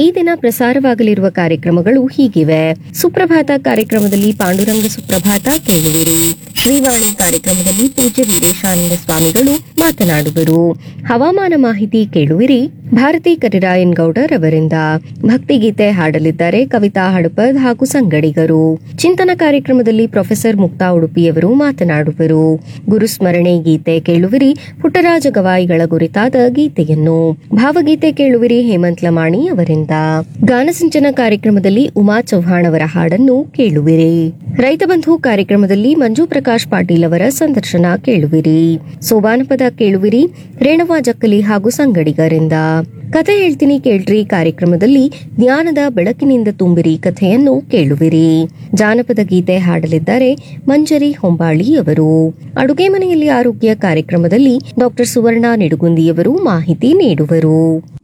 ದಿನ ಪ್ರಸಾರವಾಗಲಿರುವ ಕಾರ್ಯಕ್ರಮಗಳು ಹೀಗಿವೆ ಸುಪ್ರಭಾತ ಕಾರ್ಯಕ್ರಮದಲ್ಲಿ ಪಾಂಡುರಂಗ ಸುಪ್ರಭಾತ ಕೇಳುವಿರಿ ಶ್ರೀವಾಣಿ ಕಾರ್ಯಕ್ರಮದಲ್ಲಿ ಪೂಜ್ಯ ವೀರೇಶಾನಂದ ಸ್ವಾಮಿಗಳು ಮಾತನಾಡುವರು ಹವಾಮಾನ ಮಾಹಿತಿ ಕೇಳುವಿರಿ ಭಾರತಿ ಕರಿರಾಯನ್ ಗೌಡರ್ ಅವರಿಂದ ಭಕ್ತಿಗೀತೆ ಹಾಡಲಿದ್ದಾರೆ ಕವಿತಾ ಹಡಪದ್ ಹಾಗೂ ಸಂಗಡಿಗರು ಚಿಂತನ ಕಾರ್ಯಕ್ರಮದಲ್ಲಿ ಪ್ರೊಫೆಸರ್ ಮುಕ್ತಾ ಉಡುಪಿಯವರು ಮಾತನಾಡುವರು ಗುರುಸ್ಮರಣೆ ಗೀತೆ ಕೇಳುವಿರಿ ಪುಟ್ಟರಾಜ ಗವಾಯಿಗಳ ಕುರಿತಾದ ಗೀತೆಯನ್ನು ಭಾವಗೀತೆ ಕೇಳುವಿರಿ ಹೇಮಂತ್ ಲಮಾಣಿ ಅವರಿಂದ ಗಾನಸಿಂಚನ ಕಾರ್ಯಕ್ರಮದಲ್ಲಿ ಉಮಾ ಚೌಹಾಣ್ ಅವರ ಹಾಡನ್ನು ಕೇಳುವಿರಿ ರೈತ ಬಂಧು ಕಾರ್ಯಕ್ರಮದಲ್ಲಿ ಮಂಜು ಪ್ರಕಾಶ್ ಪಾಟೀಲ್ ಅವರ ಸಂದರ್ಶನ ಕೇಳುವಿರಿ ಸೋಬಾನಪದ ಕೇಳುವಿರಿ ರೇಣವ ಜಕ್ಕಲಿ ಹಾಗೂ ಸಂಗಡಿಗರಿಂದ ಕತೆ ಹೇಳ್ತೀನಿ ಕೇಳ್ರಿ ಕಾರ್ಯಕ್ರಮದಲ್ಲಿ ಜ್ಞಾನದ ಬೆಳಕಿನಿಂದ ತುಂಬಿರಿ ಕಥೆಯನ್ನು ಕೇಳುವಿರಿ ಜಾನಪದ ಗೀತೆ ಹಾಡಲಿದ್ದಾರೆ ಮಂಜರಿ ಹೊಂಬಾಳಿ ಅವರು ಅಡುಗೆ ಮನೆಯಲ್ಲಿ ಆರೋಗ್ಯ ಕಾರ್ಯಕ್ರಮದಲ್ಲಿ ಡಾಕ್ಟರ್ ಸುವರ್ಣ ನಿಡುಗುಂದಿಯವರು ಮಾಹಿತಿ ನೀಡುವರು